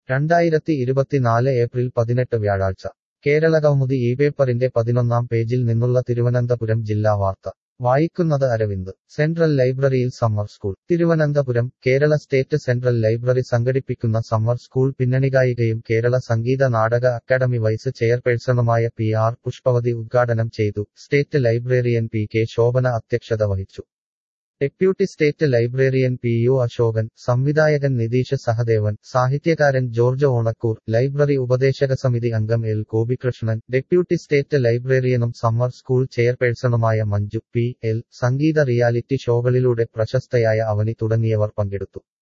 രണ്ടായിരത്തി ഇരുപത്തിനാല് ഏപ്രിൽ പതിനെട്ട് വ്യാഴാഴ്ച കേരളകൗമുദി ഈ പേപ്പറിന്റെ പതിനൊന്നാം പേജിൽ നിന്നുള്ള തിരുവനന്തപുരം ജില്ലാ വാർത്ത വായിക്കുന്നത് അരവിന്ദ് സെൻട്രൽ ലൈബ്രറിയിൽ summer school Thiruvananthapuram Kerala state central library സംഘടിപ്പിക്കുന്ന സമ്മർ സ്കൂൾ പിന്നണിഗായികയും കേരള സംഗീത നാടക അക്കാദമി വൈസ് ചെയർപേഴ്സണുമായ പി ആർ പുഷ്പവതി ഉദ്ഘാടനം ചെയ്തു state librarian P K Sobhana അധ്യക്ഷത വഹിച്ചു deputy state librarian P U Ashokan സംവിധായകൻ നിതീഷ് സഹദേവൻ സാഹിത്യകാരൻ ജോർജ് ഓണക്കൂർ ലൈബ്രറി ഉപദേശക സമിതി അംഗം എൽ ഗോപികൃഷ്ണൻ ഡെപ്യൂട്ടി സ്റ്റേറ്റ് ലൈബ്രറിയനും സമ്മർ സ്കൂൾ ചെയർപേഴ്സണുമായ മഞ്ജു പി എൽ സംഗീത റിയാലിറ്റി ഷോകളിലൂടെ പ്രശസ്തയായ അവനി തുടങ്ങിയവർ പങ്കെടുത്തു